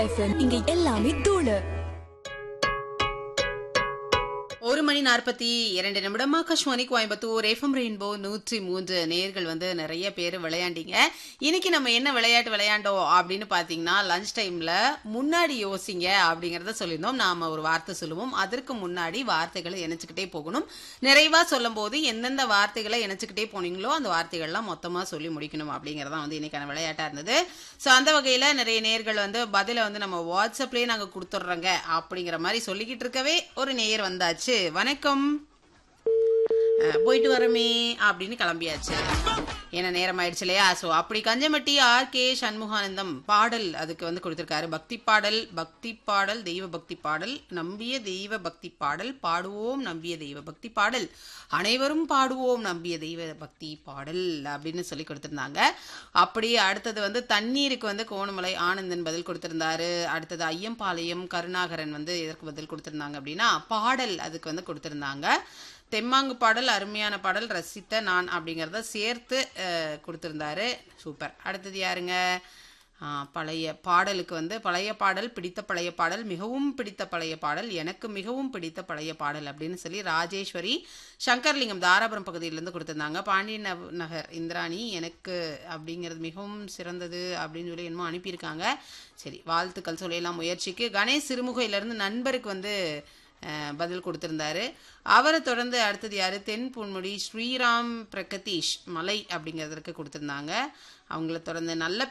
FM இங்க எல்லாமே தூளு ஒரு மணி நாற்பத்தி இரண்டு நிமிடம் ஆகாஷ்வாணி கோயம்புத்தூர் எஃப்எம் ரெயின்போ நூற்றி மூன்று நேர்கள் வந்து நிறைய பேர் விளையாண்டீங்க இன்னைக்கு நம்ம என்ன விளையாட்டு விளையாண்டோம் அப்படின்னு பார்த்தீங்கன்னா லஞ்ச் டைம்ல முன்னாடி யோசிங்க அப்படிங்கறத சொல்லியிருந்தோம் நாம ஒரு வார்த்தை சொல்லுவோம் அதற்கு முன்னாடி வார்த்தைகளை இணைச்சுக்கிட்டே போகணும் நிறைவா சொல்லும் போது எந்தெந்த வார்த்தைகளை இணைச்சுக்கிட்டே போனீங்களோ அந்த வார்த்தைகள்லாம் மொத்தமா சொல்லி முடிக்கணும் அப்படிங்கறதான் வந்து இன்னைக்கான விளையாட்டா இருந்தது ஸோ அந்த வகையில நிறைய நேர்கள் வந்து பதில வந்து நம்ம வாட்ஸ்அப்லயே நாங்க கொடுத்துட்றோங்க அப்படிங்கிற மாதிரி சொல்லிக்கிட்டு இருக்கவே ஒரு நேயர் வந்தாச்சு வணக்கம் அஹ், போயிட்டு வரமே அப்படின்னு கிளம்பியாச்சு ஏன்னா நேரம் ஆயிடுச்சு இல்லையா ஸோ அப்படி கஞ்சமட்டி ஆர் கே சண்முகானந்தம் பாடல் அதுக்கு வந்து கொடுத்துருக்காரு பக்தி பாடல் பக்தி பாடல் தெய்வ பக்தி பாடல் நம்பிய தெய்வ பக்தி பாடல் பாடுவோம் நம்பிய தெய்வ பக்தி பாடல் அனைவரும் பாடுவோம் நம்பிய தெய்வ பக்தி பாடல் அப்படின்னு சொல்லி கொடுத்துருந்தாங்க அப்படியே அடுத்தது வந்து தண்ணீருக்கு வந்து கோணமலை ஆனந்தன் பதில் கொடுத்திருந்தாரு அடுத்தது ஐயம்பாளையம் கருணாகரன் வந்து எதற்கு பதில் கொடுத்திருந்தாங்க அப்படின்னா பாடல் அதுக்கு வந்து கொடுத்திருந்தாங்க தெம்மாங்கு பாடல் அருமையான பாடல் ரசித்த நான் அப்படிங்கிறத சேர்த்து அஹ், கொடுத்திருந்தாரு சூப்பர் அடுத்தது யாருங்க ஆ, பழைய பாடலுக்கு வந்து பழைய பாடல் பிடித்த பழைய பாடல் மிகவும் பிடித்த பழைய பாடல் எனக்கு மிகவும் பிடித்த பழைய பாடல் அப்படின்னு சொல்லி ராஜேஸ்வரி சங்கர்லிங்கம் தாராபுரம் பகுதியிலேருந்து கொடுத்திருந்தாங்க பாண்டியன் நவ- நகர் இந்திராணி எனக்கு அப்படிங்கிறது மிகவும் சிறந்தது அப்படின்னு சொல்லி என்னமோ அனுப்பியிருக்காங்க சரி வாழ்த்துக்கள் சொல்லிடலாம் முயற்சிக்கு கணேஷ் சிறுமுகையிலேருந்து நண்பருக்கு வந்து அஹ், பதில் கொடுத்திருந்தாரு அவரை தொடர்ந்து அடுத்தது யாரு தென் பொன்முடி ஸ்ரீராம் பிரகதீஷ் மலை அப்படிங்கிறதுக்கு கொடுத்திருந்தாங்க அவங்கள தொடர்ந்து நல்ல